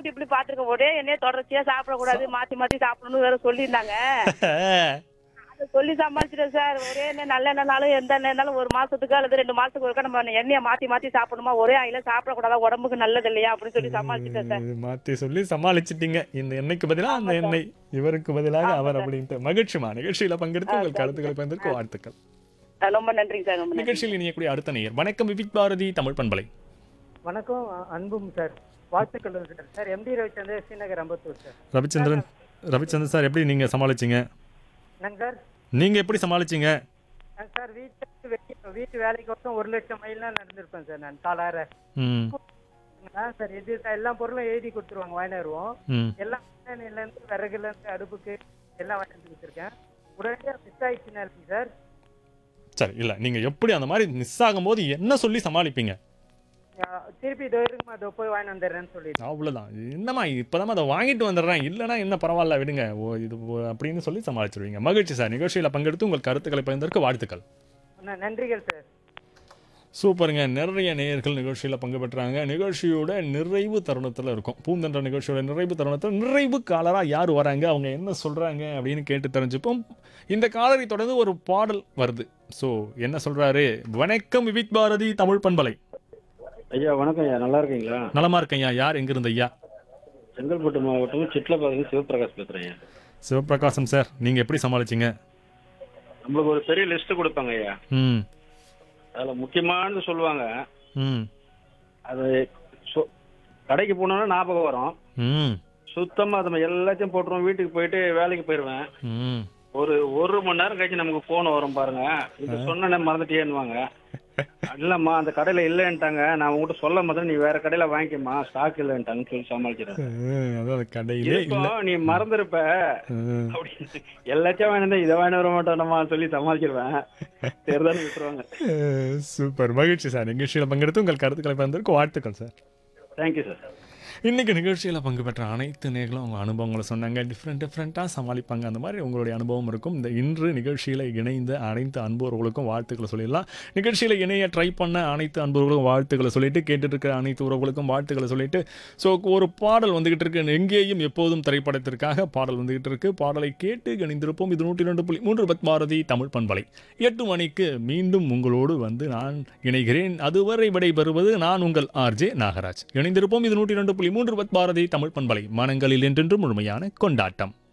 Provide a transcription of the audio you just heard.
அப்படி இப்படி பாத்துருக்கேன் ஒரே எண்ணெய் தொடர்ச்சியா சாப்பிடக்கூடாது மாத்தி மாத்தி சாப்பிடணும்னு வேற சொல்லியிருந்தாங்க அதை சொல்லி சமாளிச்சிட்டேன் சார் ஒரே எண்ணெய் நல்ல எண்ணெய்னாலும் எந்த எண்ணெய்னாலும் ஒரு மாசத்துக்கு அல்லது ரெண்டு மாசத்துக்கு ஒருக்கா நம்ம எண்ணெயை மாத்தி மாத்தி சாப்பிடணுமா ஒரே ஆயில சாப்பிடக்கூடாதா உடம்புக்கு நல்லது இல்லையா அப்படின்னு சொல்லி சமாளிச்சிட்டேன் சார் இது மாத்தி சொல்லி சமாளிச்சிட்டீங்க இந்த எண்ணெய்க்கு பதிலாக அந்த எண்ணெய் இவருக்கு பதிலாக அவர் அப்படின்ட்டு மகிழ்ச்சிமா நிகழ்ச்சியில பங்கெடுத்து உங்கள் கருத்துக்களை பகிர்ந்ததற்கு வாழ்த்துக்கள் அஹ் ரொம்ப நன்றிங்க சார் ரொம்ப நன்றி நிகழ்ச்சியில் இணையக்கூடிய அடுத்த நேயர் வணக்கம் விபிக் பாரதி தமிழ் பண்பலை வணக்கம் அ- அன்பும் சார் வாழ்த்துக்கள் sir sir MD Ravichandran Srinagar Ambattur sir Ravichandran Ravichandran sir எப்படி நீங்க சமாளிச்சீங்க நாங்க சார் நீங்க எப்படி சமாளிச்சீங்க நாங்க சார் வீட்டுக்கு வெளியே வீட்டு வேலைக்கு மட்டும் ஒரு லட்சம் மைல்லாம் நடந்திருப்பேன் சார் நான் காலார ம் சார் இது சார் எல்லா பொருளும் எழுதி கொடுத்துருவாங்க வாங்கிட்டு வருவோம் ம் எல்லாம் மண்ணெண்ணெயில இருந்து விறகுல இருந்து அடுப்புக்கு எல்லாம் வாங்கிட்டு வந்து கொடுத்துருக்கேன் உடனடியாக மிஸ் ஆயிடுச்சுன்னா இல்லைங்க சார் சரி இல்ல நீங்க எப்படி அந்த மாதிரி மிஸ் ஆகும்போது என்ன சொல்லி சமாளிப்பீங்க அஹ் திருப்பி இதோ இருக்குமா இதோ போய் வாங்கிட்டு வந்துடுறேன்னு சொல்லிட்டு அவ்வளவுதான் என்னம்மா இப்பதான் அதை வாங்கிட்டு வந்துடுறேன் இல்லைன்னா என்ன பரவாயில்ல விடுங்க ஓ இது ஓ, அப்படின்னு சொல்லி சமாளிச்சிருவீங்க மகிழ்ச்சி சார் நிகழ்ச்சியில பங்கெடுத்து உங்கள் கருத்துக்களை பகிர்ந்ததற்கு வாழ்த்துக்கள் ந- நன்றிகள் சார் சூப்பருங்க நிறைய நேயர்கள் நிகழ்ச்சியில் பங்கு பெற்றாங்க நிகழ்ச்சியோட நிறைவு தருணத்தில் இருக்கும் பூந்தென்ற நிகழ்ச்சியோட நிறைவு தருணத்தில் நிறைவு காலராக யார் வராங்க அவங்க என்ன சொல்கிறாங்க அப்படின்னு கேட்டு தெரிஞ்சுப்போம் இந்த காலரை தொடர்ந்து ஒரு பாடல் வருது ஸோ என்ன சொல்கிறாரு வணக்கம் விவிக் பாரதி தமிழ் பண்பலை ஐயா வணக்கம் ஐயா நல்லா இருக்கீங்களா நலமா இருக்கேன்யா யார் எங்கிருந்து ஐயா செங்கல்பட்டு மாவட்டம் சிட்லபாளையம் சிவபிரகாஷ் பேசுறேன் ஐயா சிவபிரகாசம் சார் நீங்கள் எப்படி சமாளிச்சீங்க நம்மளுக்கு ஒரு பெரிய லிஸ்ட் கொடுப்பாங்க ஐயா ம் அதுல முக்கியமானது சொல்லுவாங்க ம் அது சொ- கடைக்கு போனோம்னா ஞாபகம் வரும் ம் சுத்தமா அதை எல்லாத்தையும் போட்டுருவோம் வீட்டுக்கு போயிட்டு வேலைக்கு போயிடுவேன் ம் ஒரு ஒரு மணி நேரம் கழிச்சு நமக்கு போன் வரும் பாருங்க இது சொன்ன மறந்துட்டேன்னுவாங்க இல்லம்மா அந்த கடையில இல்லைன்ட்டாங்க நான் உங்ககிட்ட சொல்ல மாதிரி நீ வேற கடையில வாங்கிக்கமா ஸ்டாக் இல்லைன்ட்டாங்கன்னு சொல்லி சமாளிக்கிறேன் அதாவது கடையிலே இல்லை இருக்கும் நீ மறந்துருப்ப அப்படின்னு எல்லாத்தையும் வாங்கிட்டு இதை வாங்கிட்டு வர மாட்டோம்மா சொல்லி சமாளிச்சிருவேன் சரிதான் விட்டுருவாங்க சூப்பர் மகிழ்ச்சி சார் நிகழ்ச்சியில் பங்கெடுத்து உங்கள் கருத்துக்களை பகிர்ந்ததற்கு வாழ்த்துக்கள் சார் தேங்க்யூ சார் இன்னைக்கு நிகழ்ச்சியில் பங்கு பெற்ற அனைத்து நேர்களும் அவங்க அனுபவங்களை சொன்னாங்க டிஃப்ரெண்ட் டிஃப்ரெண்ட்டாக சமாளிப்பாங்க அந்த மாதிரி உங்களுடைய அனுபவம் இருக்கும் இந்த இன்று நிகழ்ச்சியில் இணைந்த அனைத்து அன்புறவுகளுக்கும் வாழ்த்துக்களை சொல்லிடலாம் நிகழ்ச்சியில் இணைய ட்ரை பண்ண அனைத்து அன்புறவுகளுக்கும் வாழ்த்துக்களை சொல்லிட்டு கேட்டுட்டு இருக்கிற அனைத்து உறவுகளுக்கும் வாழ்த்துக்களை சொல்லிட்டு ஸோ ஒரு பாடல் வந்துகிட்டு இருக்கு எங்கேயும் எப்போதும் திரைப்படத்திற்காக பாடல் வந்துகிட்டு இருக்கு பாடலை கேட்டு கணிந்திருப்போம் இது நூற்றி ரெண்டு புள்ளி மூன்று பத் பாரதி தமிழ் பண்பலை எட்டு மணிக்கு மீண்டும் உங்களோடு வந்து நான் இணைகிறேன் அதுவரை விடைபெறுவது நான் உங்கள் ஆர்ஜே நாகராஜ் இணைந்திருப்போம் இது நூற்றி ரெண்டு புள்ளி மூன்று பத் பாரதி தமிழ் பண்பலை மனங்களில் என்றென்றும் முழுமையான கொண்டாட்டம்